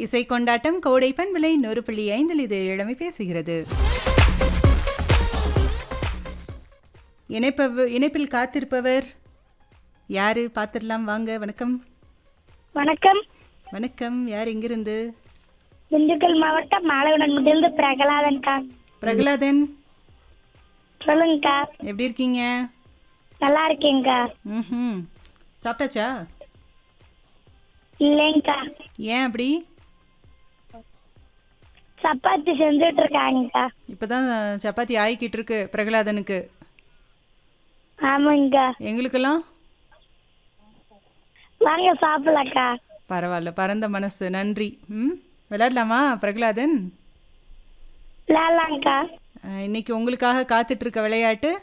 இசை கொண்டாட்டம் கோடை பண்பலை நூறு புள்ளி ஐந்தில் இது இளமை பேசுகிறது இணைப்பவ இணைப்பில் காத்திருப்பவர் யாரு பார்த்துடலாம் வாங்க வணக்கம் வணக்கம் வணக்கம் யார் எங்கிருந்து திண்டுக்கல் மாவட்டம் மாலவனன்மட்டிலிருந்து பிரகலாதன்க்கா பிரகலாதன் சொல்லுங்கக்கா எப்படி இருக்கீங்க நல்லா இருக்கேங்க்கா ம் சாப்பிட்டாச்சா இல்லைங்கக்கா ஏன் அப்படி சப்பாத்தி செஞ்சுட்டு இருக்காங்கக்கா இப்பதான் சப்பாத்தி ஆயிக்கிட்டு இருக்கு பிரகலாதனுக்கு ஆமாங்கக்கா எங்களுக்கெல்லாம் வாங்க சாப்பிடலக்கா பரவாயில்ல பரந்த மனசு நன்றி ம் விளையாடலாமா பிரகலாதன் விளாட்லாங்க்கா அஹ், இன்னைக்கு உங்களுக்காக காத்துட்டு இருக்க விளையாட்டு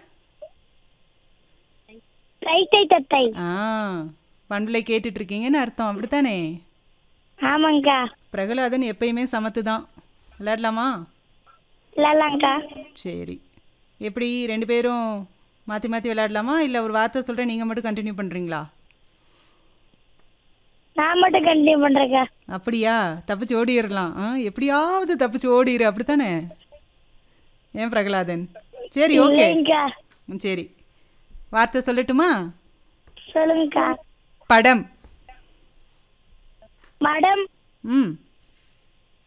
ரைட்டை தத்தை ஆ பண்புலை கேட்டுட்டு இருக்கீங்கன்னு அர்த்தம் அப்படித்தானே ஆமாங்கக்கா பிரகலாதன் எப்பயுமே சமத்து தான் விளையாடலாமா விளாட்லாங்க்கா சரி எப்படி ரெண்டு பேரும் மாற்றி மாற்றி விளையாடலாமா இல்லை ஒரு வார்த்தை சொல்கிறேன் நீங்கள் மட்டும் கண்டினியூ பண்ணுறீங்களா நான் மட்டும் கண்டினியூ பண்றேக்கா அப்படியா தப்பிச்சு ஓடிடலாம் ஆ எப்படியாவது தப்பிச்சு ஓடிடு அப்படித்தானே ஏன் பிரகலாதன் சரி ஓகே இல்லைங்கக்கா ம், சரி வார்த்தை சொல்லட்டுமா சொல்லுங்கக்கா படம் மடம் ம்